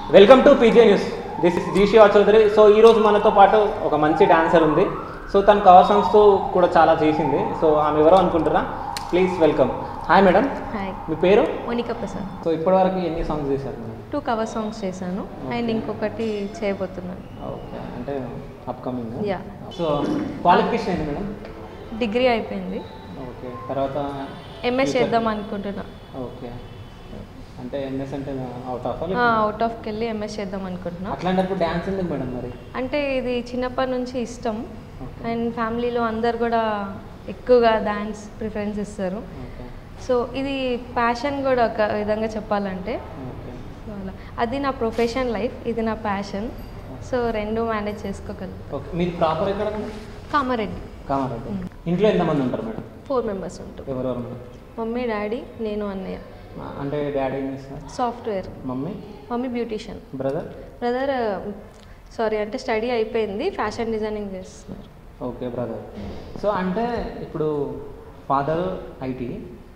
Welcome to PJ news this is G Shiva Chaudhary so ఈ రోజు మనతో పాటు ఒక మంచి డాన్సర్ ఉంది సో తను కవర్ సాంగ్స్తో కూడా చాలా చేసింది సో ఆమె ఎవరో అనుకుంటారా please welcome hi madam hi మీ పేరు మోనికా ప్రసాద్ సో ఇప్పటివరకు ఎన్ని సాంగ్స్ చేశారు మేడం టూ కవర్ సాంగ్స్ చేశాను అండ్ ఇంకొకటి చేయబోతున్నాను ఓకే అంటే అప్కమింగ్ Yeah. సో క్వాలిఫికేషన్ ఏంటి మేడం డిగ్రీ అయిపోయింది ఓకే తర్వాత ఎంఎస్ చేద్దాం అనుకుంటున్నా ఓకే అంటే ఎంఎస్ అంటే అవుట్ ఆఫ్ అవుట్ ఆఫ్కి వెళ్ళి ఎంఎస్ చేద్దాం అనుకుంటున్నా అట్లాంటప్పుడు డ్యాన్స్ ఎందుకు మేడం మరి అంటే ఇది చిన్నప్పటి నుంచి ఇష్టం ఓకే అండ్ ఫ్యామిలీలో అందరు కూడా ఎక్కువగా డాన్స్ ప్రిఫరెన్స్ ఇస్తారు ఓకే సో ఇది ప్యాషన్ కూడా ఒక విధంగా చెప్పాలంటే ఓకే సో అలా అది నా ప్రొఫెషన్ లైఫ్ ఇది నా ప్యాషన్ సో రెండు మేనేజ్ చేసుకోగలను ఓకే మీరు ప్రాపర్ ఎక్కడ మేడం కామారెడ్డి కామారెడ్డి ఇంట్లో ఎంతమంది ఉంటారు మేడం ఫోర్ మెంబర్స్ ఉంటాం ఎవరెవరు మేడం మమ్మీ డాడీ నేను అన్నయ్య అంటే డాడీ ఏం చేస్తారు software mummy mummy beautician brother brother sorry అంటే స్టడీ అయిపోయింది ఫ్యాషన్ డిజైనింగ్ చేస్తున్నారు ఓకే బ్రదర్ సో అంటే ఇప్పుడు ఫాదర్ ఐటీ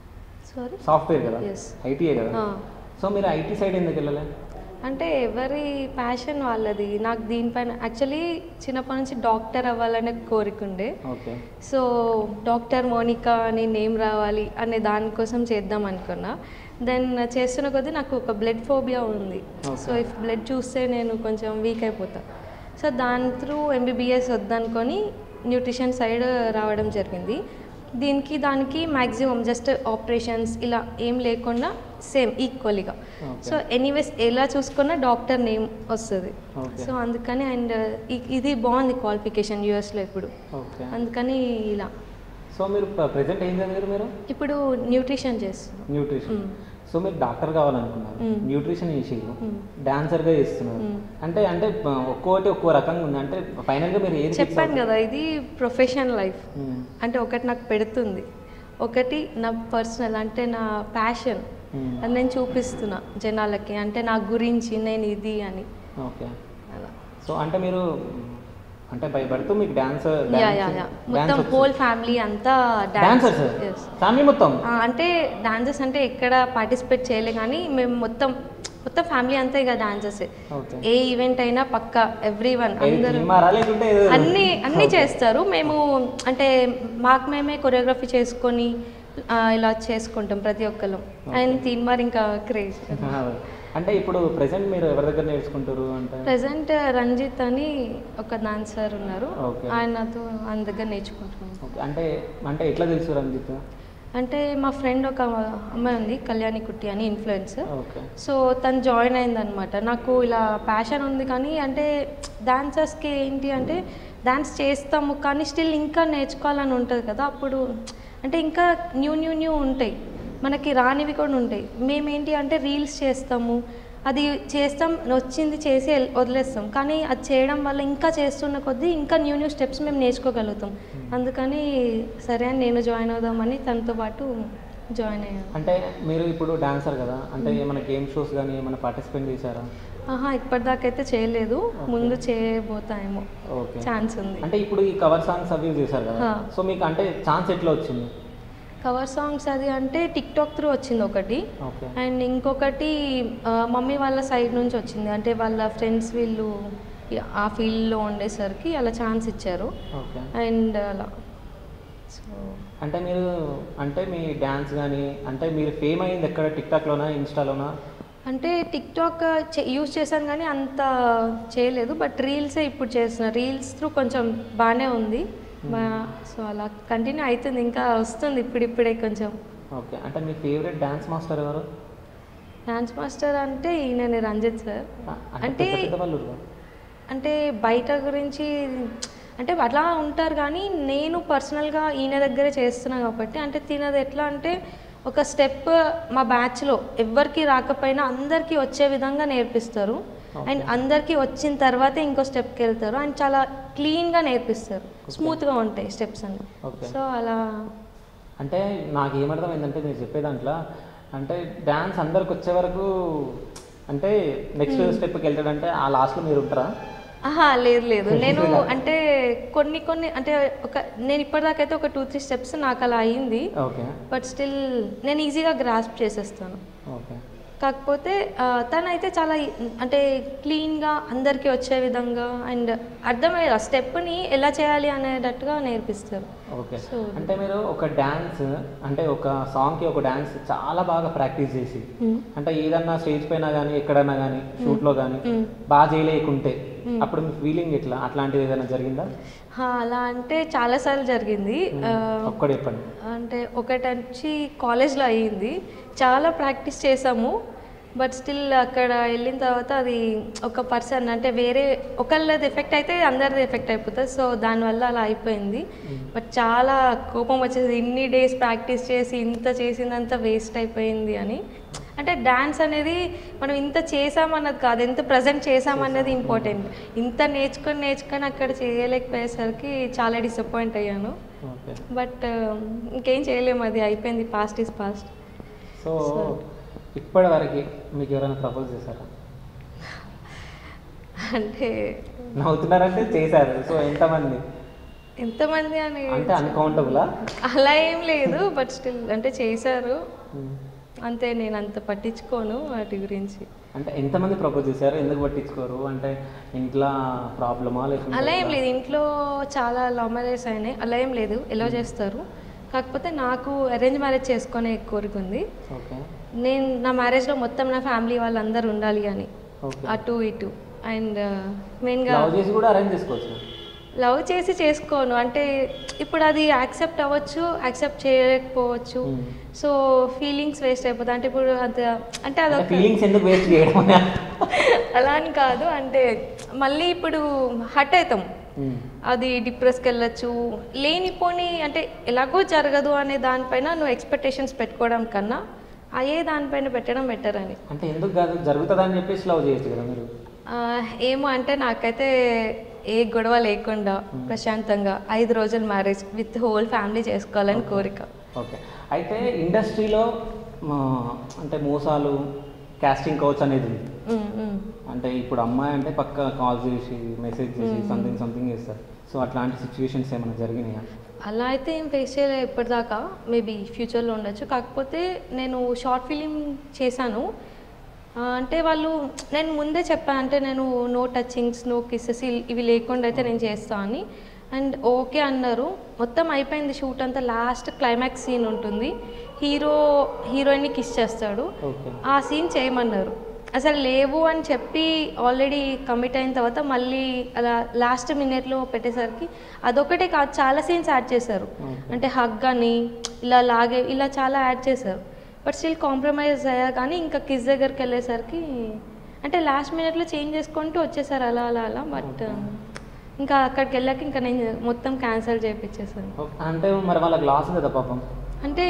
సారీ సాఫ్ట్వేర్ కదా Yes. ఐటీఏ కదా సో మీరు ఐటీ సైడ్ ఎందుకు వెళ్ళలే అంటే ఎవరి ప్యాషన్ వాళ్ళది నాకు దీనిపైన యాక్చువల్లీ చిన్నప్పటి నుంచి డాక్టర్ అవ్వాలనే కోరిక ఉండే ఓకే సో డాక్టర్ మోనికా అని నేమ్ రావాలి అనే దానికోసం చేద్దాం అనుకున్నా దెన్ చేస్తున్న కొద్దీ నాకు ఒక బ్లడ్ ఫోబియా ఉంది Okay. సో ఇఫ్ బ్లడ్ చూస్తే నేను కొంచెం వీక్ అయిపోతా సో దాని త్రూ ఎంబీబీఎస్ వద్దనుకొని న్యూట్రిషన్ సైడ్ రావడం జరిగింది దీనికి దానికి మ్యాక్సిమం జస్ట్ ఆపరేషన్స్ ఇలా ఏం లేకుండా సేమ్ ఈక్వల్గా Okay. సో ఎనీవేస్ ఎలా చూసుకున్నా డాక్టర్ నేమ్ వస్తుంది Okay. సో అందుకని అండ్ ఇది బాగుంది క్వాలిఫికేషన్ యూఎస్లో ఇప్పుడు ఓకే అందుకని ఇలా సో మీరు ప్రెసెంట్ ఏం చదివారు మీరు ఇప్పుడు న్యూట్రిషన్ చేస్తున్నాం న్యూట్రిషన్ మ్మ్. సో మీరు డాక్టర్ కావాలనుకున్నారు మ్మ్. న్యూట్రిషన్ చేసేది మ్మ్. డాన్సర్గా చేస్తున్నారు మ్మ్. అంటే అంటే ప- ఒక్కోటి ఒక్కో రకంగా ఉంది అంటే ఫైనల్గా మీరు ఏది fix చెప్పాను అవుతారు? కదా ఇది ప్రొఫెషన్ లైఫ్ మ్మ్. అంటే ఒకటి నాకు పెడుతుంది ఒకటి నా పర్సనల్ అంటే నా ప్యాషన్ మ్మ్. అది నేను చూపిస్తున్నా జనాలకి అంటే నా గురించి నేను ఇది అని ఓకే అలా సో అంటే మీరు అంటే భయపడుతూ మీకు డాన్స్ యా యా యా మొత్తం హోల్ ఫ్యామిలీ అంతా dancer dance sir yes family మొత్తం అంటే డాన్సెస్ అంటే ఎక్కడ పార్టిసిపేట్ చేయలే కానీ మేము మొత్తం మొత్తం ఫ్యామిలీ అంతా ఇక డాన్సెస్ ఓకే ఏ ఈవెంట్ అయినా పక్కా ఎవ్రీ వన్ అందరూ మారా లేకుంటే ఏదో- అన్ని అన్ని చేస్తారు మేము అంటే మాకు మేమే కొరియోగ్రఫీ చేసుకొని ఆ, ఇలా చేసుకుంటాం ప్రతి ఒక్కరు అండ్ తీన్మార్ ఇంకా క్రేజ్ అంటే ఇప్పుడు ప్రెసెంట్ మీరు ఎవరి దగ్గర నేర్చుకుంటారు అంటే ప్రజెంట్ రంజిత్ అని ఒక డాన్సర్ ఉన్నారు Okay. ఆయనతో ఆయన దగ్గర నేర్చుకుంటున్నాం ఓకే అంటే అంటే ఎట్లా తెలుసు రంజిత్ అంటే మా ఫ్రెండ్ ఒక అమ్మాయి ఉంది కళ్యాణి కుట్టి అని ఇన్ఫ్లుయెన్స్ ఓకే సో తను జాయిన్ అయిందనమాట నాకు ఇలా ప్యాషన్ ఉంది కానీ అంటే డాన్సర్స్కి ఏంటి అంటే డాన్స్ చేస్తాము కానీ స్టిల్ ఇంకా నేర్చుకోవాలని ఉంటుంది కదా అప్పుడు అంటే ఇంకా న్యూ న్యూ న్యూ ఉంటాయి మనకి రానివి కూడా ఉంటాయి మేమేంటి అంటే రీల్స్ చేస్తాము అది చేస్తాం వచ్చింది చేసి ఎల్- వదిలేస్తాం కానీ అది చేయడం వల్ల ఇంకా చేస్తున్న కొద్దీ ఇంకా న్యూ న్యూ స్టెప్స్ మేము నేర్చుకోగలుగుతాం అందుకని సరే అని నేను జాయిన్ అవుదామని తనతో పాటు జాయిన్ అయ్యాను అంటే మీరు ఇప్పుడు డాన్సర్ కదా అంటే ఏమైనా గేమ్ షోస్ కానీ ఏమైనా పార్టిసిపేట్ చేశారా ఆహా ఇప్పటిదాకైతే చేయలేదు Okay. ముందు చేయబోతాయేమో ఓకే ఛాన్స్ ఉంది అంటే ఇప్పుడు ఈ కవర్ సాంగ్స్ అవి చేశారు కదా ఆ. సో మీకు అంటే ఛాన్స్ ఎట్లా వచ్చింది కవర్ సాంగ్స్ అది అంటే టిక్ టాక్ త్రూ వచ్చింది ఒకటి ఓకే అండ్ ఇంకొకటి ఆ, మమ్మీ వాళ్ళ సైడ్ నుంచి వచ్చింది అంటే వాళ్ళ ఫ్రెండ్స్ వీళ్ళు ఈ- ఆ ఫీల్డ్లో ఉండేసరికి అలా ఛాన్స్ ఇచ్చారు ఓకే అండ్ అలా సో అంటే మీరు అంటే మీ డ్యాన్స్ కానీ అంటే మీరు ఫేమ్ అయింది ఎక్కడ టిక్టాక్లోనా ఇన్స్టాలోనా అంటే టిక్ టాక్ యూజ్ చేశాను కానీ అంత చేయలేదు బట్ రీల్సే ఇప్పుడు చేస్తున్నా రీల్స్ త్రూ కొంచెం బాగానే ఉంది సో అలా కంటిన్యూ అవుతుంది ఇంకా వస్తుంది ఇప్పుడిప్పుడే కొంచెం ఓకే అంటే మీ ఫేవరెట్ డ్యాన్స్ మాస్టర్ ఎవరు డాన్స్ మాస్టర్ అంటే ఈయననే రంజిత్ సార్ ఆ, అంటే పెద్ద పెద్ద వాళ్ళు ఉన్నారు. అంటే బయట గురించి అంటే అట్లా ఉంటారు కానీ నేను పర్సనల్గా ఈయన దగ్గరే చేస్తున్నా కాబట్టి అంటే తినది ఎట్లా అంటే ఒక స్టెప్ మా బ్యాచ్లో ఎవ్వరికి రాకపోయినా అందరికీ వచ్చే విధంగా నేర్పిస్తారు అండ్ అందరికీ వచ్చిన తర్వాతే ఇంకో స్టెప్కి వెళ్తారు అండ్ చాలా క్లీన్గా నేర్పిస్తారు స్మూత్గా ఉంటాయి స్టెప్స్ అన్ని ఓకే సో అలా అంటే నాకు ఏమర్థమైందంటే మీరు చెప్పే దాంట్లో అంటే డ్యాన్స్ అందరికి వచ్చే వరకు అంటే నెక్స్ట్ స్టెప్కి వెళ్తాడంటే ఆ లాస్ట్లో మీరు ఉంటారా ఆహా లేదు లేదు నేను అంటే కొన్ని కొన్ని అంటే ఒక నేను ఇప్పటిదాకైతే ఒక టూ త్రీ స్టెప్స్ నాకు అలా అయింది ఓకే బట్ స్టిల్ నేను ఈజీగా గ్రాస్ప్ చేసేస్తాను ఓకే కాకపోతే ఆ, తనైతే చాలా అంటే క్లీన్గా అందరికీ వచ్చే విధంగా అండ్ అర్థమయ్యే ఆ స్టెప్ని ఎలా చేయాలి అనేటట్టుగా నేర్పిస్తారు ఓకే So- అంటే మీరు ఒక డ్యాన్స్ అంటే ఒక సాంగ్కి ఒక డ్యాన్స్ చాలా బాగా ప్రాక్టీస్ చేసి మ్మ్. అంటే ఏదన్నా స్టేజ్ పైన కానీ ఎక్కడన్నా కానీ షూట్లో కానీ మ్మ్. బాగా చేయలేకుంటే అప్పుడు మీ ఫీలింగ్ ఎట్లా అట్లాంటిది ఏదైనా జరిగిందా హా, అలా అంటే చాలాసార్లు జరిగింది ఆ, ఒక్కడు చెప్పండి అంటే ఒకటి వచ్చి కాలేజ్లో అయ్యింది చాలా ప్రాక్టీస్ చేసాము బట్ స్టిల్ అక్కడ వెళ్ళిన తర్వాత అది ఒక పర్సన్ అంటే వేరే ఒకళ్ళది ఎఫెక్ట్ అయితే అందరిది ఎఫెక్ట్ అయిపోతుంది సో దానివల్ల అలా అయిపోయింది బట్ చాలా కోపం వచ్చేది ఇన్ని డేస్ ప్రాక్టీస్ చేసి ఇంత చేసిందంతా వేస్ట్ అయిపోయింది అని అంటే డ్యాన్స్ అనేది మనం ఇంత చేసామన్నది కాదు ఎంత ప్రజెంట్ చేసామన్నది ఇంపార్టెంట్ ఇంత నేర్చుకొని నేర్చుకొని అక్కడ చేయలేకపోయేసరికి చాలా డిసప్పాయింట్ అయ్యాను ఓకే బట్ ఇంకేం చేయలేము అది అయిపోయింది పాస్ట్ ఇస్ పాస్ట్ సో ఇప్పటి వరకు మీకు ఎవరైనా ప్రపోజ్ చేశారా అంటే నవ్వుతున్నారంటే చేశారు సో ఎంతమంది ఎంతమంది అని అంటే అన్కౌంటబులా అలా ఏం లేదు బట్ స్టిల్ అంటే చేశారు అంతే నేను అంత పట్టించుకోను వాటి గురించి అంటే ఎంతమంది ప్రపోజ్ చేశారు ఎందుకు పట్టించుకోరు అంటే ఇంట్లో ప్రాబ్లమా లేకుంటే అలా ఏం లేదు ఇంట్లో చాలా లవ్ మ్యారేజ్ అయినాయి అలా ఏం లేదు ఎలా చేస్తారు కాకపోతే నాకు అరేంజ్ మ్యారేజ్ చేసుకునే కోరిక ఉంది ఓకే నేను నా మ్యారేజ్లో మొత్తం నా ఫ్యామిలీ వాళ్ళందరూ ఉండాలి అని ఓకే అటు ఇటు అండ్ మెయిన్గా లవ్ చేసి కూడా అరేంజ్ చేసుకోవచ్చు లవ్ చేసి చేసుకోను అంటే ఇప్పుడు అది యాక్సెప్ట్ అవ్వచ్చు యాక్సెప్ట్ చేయలేకపోవచ్చు Hmm. సో ఫీలింగ్స్ వేస్ట్ అయిపోతాయి అంటే ఇప్పుడు అంత అంటే అదొక ఫీలింగ్స్ ఎందుకు వేస్ట్ చేయడం అని అలా అని కాదు అంటే మళ్ళీ ఇప్పుడు హట్ అవుతాం ఉమ్. అది డిప్రెస్కి వెళ్ళచ్చు లేనిపోని అంటే ఎలాగో జరగదు అనే దానిపైన నువ్వు ఎక్స్పెక్టేషన్స్ పెట్టుకోవడం కన్నా అయ్యే దానిపైన పెట్టడం బెటర్ అని అంటే ఎందుకు కాదు జరుగుతుందని చెప్పేసి లవ్ చేయొచ్చు కదా మీరు ఆ, ఏమో అంటే నాకైతే ఏ గొడవ లేకుండా ప్రశాంతంగా ఐదు రోజుల మ్యారేజ్ విత్ హోల్ ఫ్యామిలీ చేసుకోవాలని కోరిక ఓకే అయితే ఇండస్ట్రీలో అంటే మోసాలు కాస్టింగ్ కౌచ్ అనేది ఉంది ఉమ్, ఉమ్. అంటే ఇప్పుడు అమ్మాయి అంటే పక్క కాల్ చేసి మెసేజ్ చేసి సంథింగ్ సంథింగ్ చేస్తారు సో అట్లాంటి సిచ్యువేషన్స్ ఏమైనా జరిగినాయా అలా అయితే ఏం ఫేస్ చేయలేదు ఇప్పటిదాకా మేబీ ఫ్యూచర్లో ఉండొచ్చు కాకపోతే నేను షార్ట్ ఫిలిం చేశాను ఆ, అంటే వాళ్ళు నేను ముందే చెప్పాను అంటే నేను నో టచింగ్స్ నో కిసెస్ ఇవి లేకుండా అయితే నేను చేస్తా అని అండ్ ఓకే అన్నారు మొత్తం అయిపోయింది షూట్ అంతా లాస్ట్ క్లైమాక్స్ సీన్ ఉంటుంది హీరో హీరోయిన్ని కిస్ చేస్తాడు ఓకే ఆ సీన్ చేయమన్నారు అసలు లేవు అని చెప్పి ఆల్రెడీ కమిట్ అయిన తర్వాత మళ్ళీ అలా లాస్ట్ మినిట్లో పెట్టేసరికి అదొకటే కాదు చాలా సీన్స్ యాడ్ చేశారు Okay. అంటే హగ్ అని ఇలా లాగే ఇలా చాలా యాడ్ చేశారు బట్ స్టిల్ కాంప్రమైజ్ అయ్యా కానీ ఇంకా కిస్ దగ్గరికి వెళ్ళేసరికి అంటే లాస్ట్ మినిట్లో చేంజ్ చేసుకుంటూ వచ్చేసారు అలా అలా అలా బట్ ఇంకా అక్కడికి వెళ్ళాక ఇంకా నేను మొత్తం క్యాన్సిల్ చేయించేసాను ఓకే. అంటే మరి వాళ్ళకి లాస్ కదా పాపం అంటే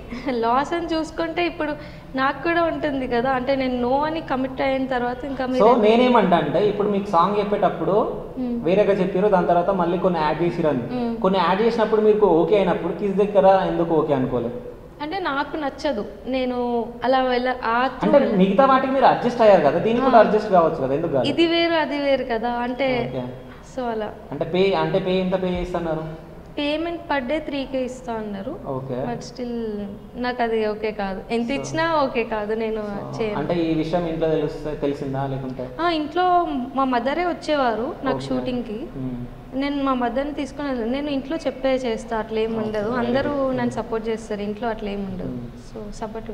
లాస్ అని చూసుకుంటే ఇప్పుడు నాకు కూడా ఉంటుంది కదా అంటే నేను నో అని కమిట్ అయిన తర్వాత ఇంకా సో మీరు నేనేమంటా అంటే ఇప్పుడు మీకు సాంగ్ చెప్పేటప్పుడు మ్మ్. వేరేగా చెప్పారు దాని తర్వాత మళ్ళీ కొన్ని యాడ్ చేసిరు అని మ్మ్. కొన్ని యాడ్ చేసినప్పుడు మీకు ఓకే అయినప్పుడు కిస్ దగ్గర ఎందుకు ఓకే అనుకోలేదు అంటే నాకు నచ్చదు నేను అలా వెళ్ళ ఆ అంటే మిగతా వాటికి మీరు అడ్జస్ట్ అయ్యారు కదా దీనికి కూడా అడ్జస్ట్ కావచ్చు కదా ఎందుకు కాదు ఇది వేరు అది వేరు కదా అంటే ఓకే. సో అలా అంటే పే అంటే పే ఎంత పే చేస్తున్నారు payment per day three K ఇస్తా అన్నారు ఓకే బట్ స్టిల్ నాకు అది ఓకే కాదు ఎంత ఇచ్చినా ఓకే కాదు నేను చేయను అంటే ఈ విషయం ఇంట్లో తెలుస్తే తెలిసిందా లేకుంటే ఆ, ఇంట్లో మా మదరే వచ్చేవారు నాకు Okay. షూటింగ్కి మ్మ్. నేను మా మదర్ని తీసుకుని వెళ్ళాను. నేను ఇంట్లో చెప్పే చేస్తా అట్లా ఏమి ఉండదు అందరూ నన్ను సపోర్ట్ చేస్తారు ఇంట్లో అట్లా ఏమి ఉండదు Hmm. సో సపోర్ట్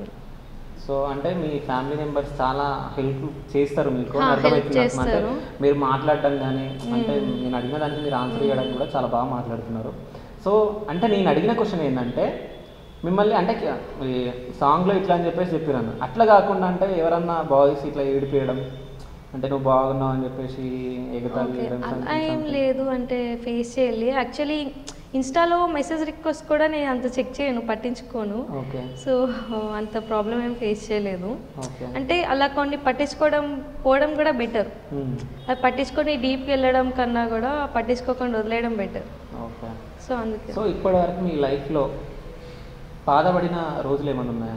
సో అంటే మీ ఫ్యామిలీ మెంబర్స్ చాలా హెల్ప్ చేస్తారు మీకు హా, అర్థమవుతుంది help నాకు. అంటే చేస్తారు. మీరు మాట్లాడడం కానీ అంటే నేను అడిగిన దానికి మీరు ఆన్సర్ చేయడానికి కూడా చాలా బాగా మాట్లాడుతున్నారు సో అంటే నేను అడిగిన క్వశ్చన్ ఏంటంటే మిమ్మల్ని అంటే ఈ సాంగ్లో ఇట్లా అని చెప్పేసి చెప్పిరాను అట్లా కాకుండా అంటే ఎవరన్నా బాయ్స్ ఇట్లా ఏడిపియడం అంటే నువ్వు బాగున్నావు అని చెప్పేసి ఎగతాళి ఓకే చేయడం అలా something, ఏం something. లేదు అంటే ఫేస్ చేయాలి యాక్చువల్లీ ఇన్స్టాలో మెసేజ్ రిక్వెస్ట్ కూడా నేను అంత చెక్ చేయను పట్టించుకోను ఓకే సో అంత ప్రాబ్లం ఏం ఫేస్ చేయలేదు ఓకే అంటే అలా కొన్ని పట్టించుకోవడం పోవడం కూడా బెటర్ మ్మ్. అది పట్టించుకొని డీప్కి వెళ్ళడం కన్నా కూడా పట్టించుకోకుండా వదిలేయడం బెటర్ ఓకే సో అందుకే సో ఇప్పటి వరకు మీ లైఫ్లో బాధపడిన రోజులు ఏమైనా ఉన్నాయా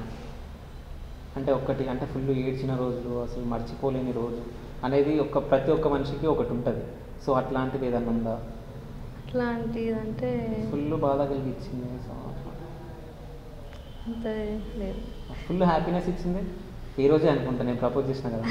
అంటే ఒక్కటి అంటే ఫుల్ ఏడ్చిన రోజులు అసలు మర్చిపోలేని రోజు అనేది ఒక ప్రతి ఒక్క మనిషికి ఒకటి ఉంటుంది సో అట్లాంటిది ఏదన్నా ఉందా అట్లాంటిది అంటే ఫుల్ బాధ కలిగించింది సో అంత లేదు ఫుల్ హ్యాపీనెస్ ఇచ్చింది ఈ రోజే అనుకుంటా నేను ప్రపోజ్ చేసిన కదా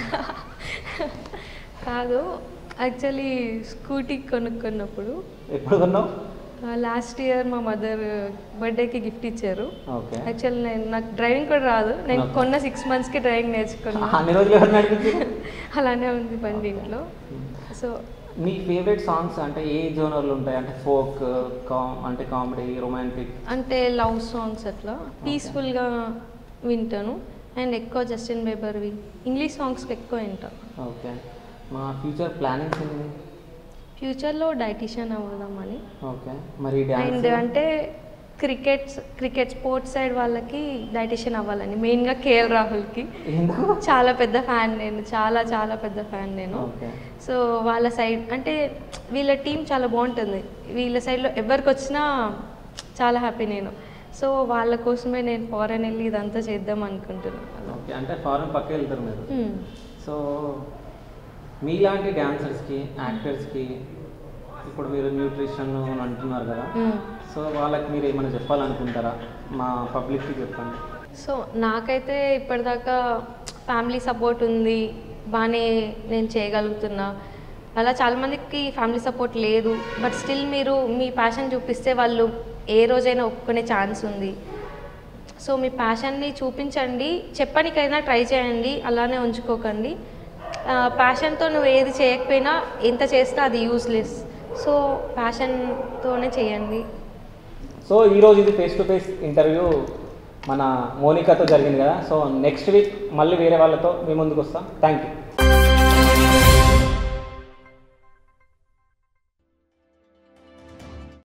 కాదు యాక్చువల్లీ స్కూటీ కొనుక్కున్నప్పుడు ఎప్పుడు కొన్నావు లాస్ట్ ఇయర్ మా మదర్ బర్త్డేకి గిఫ్ట్ ఇచ్చారు ఓకే యాక్చువల్ నేను నాకు డ్రైవింగ్ కూడా రాదు నేను Okay. కొన్న సిక్స్ మంత్స్కి డ్రైవింగ్ నేర్చుకున్నా అన్ని రోజులు ఎవరు నడిపించారు అలానే ఉంది బండి ఇంట్లో సో మీ ఫేవరెట్ సాంగ్స్ అంటే ఏ జోనర్లు ఉంటాయి అంటే ఫోక్ కామ్ అంటే కామెడీ రొమాంటిక్ అంటే లవ్ సాంగ్స్ అట్లా పీస్ఫుల్గా వింటాను అండ్ ఎక్కువ జస్టిన్ బేబర్వి ఇంగ్లీష్ సాంగ్స్ ఎక్కువ వింటాను ఓకే మా ఫ్యూచర్ ప్లానింగ్స్ ఏంటి ఫ్యూచర్లో డైటీషియన్ అవ్వదామని ఓకే మరి అండ్ డ్యాన్స్ అంటే క్రికెట్ క్రికెట్ స్పోర్ట్స్ సైడ్ వాళ్ళకి డైటీషియన్ అవ్వాలని మెయిన్గా కేఎల్ రాహుల్కి ఎందుకు చాలా పెద్ద ఫ్యాన్ నేను చాలా చాలా పెద్ద ఫ్యాన్ నేను ఓకే సో వాళ్ళ సైడ్ అంటే వీళ్ళ టీం చాలా బాగుంటుంది వీళ్ళ సైడ్లో ఎవరికి వచ్చినా చాలా హ్యాపీ నేను సో వాళ్ళ కోసమే నేను ఫారెన్ వెళ్ళి ఇదంతా చేద్దాం అనుకుంటున్నాను ఓకే అంటే ఫారెన్ పక్క వెళ్తారు మీరు Hmm. సో మీలాంటి డాన్సర్స్కి యాక్టర్స్కి ఇప్పుడు మీరు న్యూట్రిషన్ అని అంటున్నారు కదా Hmm. సో వాళ్ళకి మీరు ఏమైనా చెప్పాలనుకుంటారా మా పబ్లిక్కి చెప్పండి సో నాకైతే ఇప్పటిదాకా ఫ్యామిలీ సపోర్ట్ ఉంది బాగానే నేను చేయగలుగుతున్నా అలా చాలామందికి ఫ్యామిలీ సపోర్ట్ లేదు బట్ స్టిల్ మీరు మీ ప్యాషన్ చూపిస్తే వాళ్ళు ఏ రోజైనా ఒప్పుకునే ఛాన్స్ ఉంది సో మీ ప్యాషన్ని చూపించండి చెప్పడానికైనా ట్రై చేయండి అలానే ఉంచుకోకండి ప్యాషన్తో నువ్వు ఏది చేయకపోయినా ఎంత చేసినా అది యూస్లెస్ సో ప్యాషన్తోనే చేయండి సో ఈరోజు ఇది ఫేస్ టు ఫేస్ ఇంటర్వ్యూ మన మోనికాతో జరిగింది కదా సో నెక్స్ట్ వీక్ మళ్ళీ వేరే వాళ్ళతో మీ ముందుకు వస్తాం థ్యాంక్ యూ